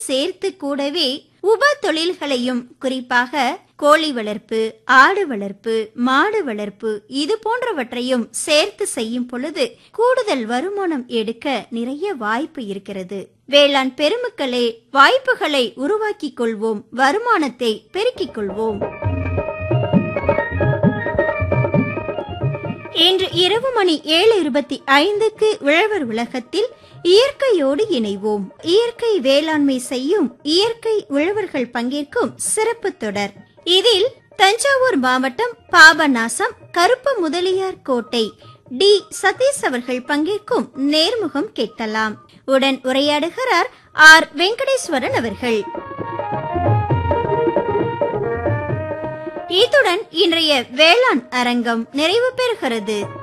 சேர்த்து கூடவே உப தொழில்களையும் குறிப்பாக கோழி வளர்ப்பு ஆடு வளர்ப்பு மாடு வளர்ப்பு இது போன்றவற்றையும் சேர்த்து செய்யும் பொழுது கூடுதல் வருமானம் எடுக்க நிறைய வாய்ப்பு இருக்கிறது வேளாண் பெருமக்களே வாய்ப்புகளை உருவாக்கிக் கொள்வோம் வருமானத்தை பெருக்கிக் கொள்வோம் இன்று இரவு மணி ஏழு இருபத்தி ஐந்துக்கு உழவர் உலகத்தில் இயற்கையோடு இணைவோம் இயற்கை வேளாண்மை செய்யும் இயற்கை உழவர்கள் பங்கேற்கும் சிறப்பு தொடர் இதில் தஞ்சாவூர் மாவட்டம் பாபநாசம் கருப்பு முதலியார் கோட்டை டி சதீஷ் அவர்கள் பங்கேற்கும் நேர்முகம் கேட்கலாம் உடன் உரையாடுகிறார் ஆர் வெங்கடேஸ்வரன் அவர்கள் இத்துடன் இன்றைய வேளாண் அரங்கம் நிறைவு பெறுகிறது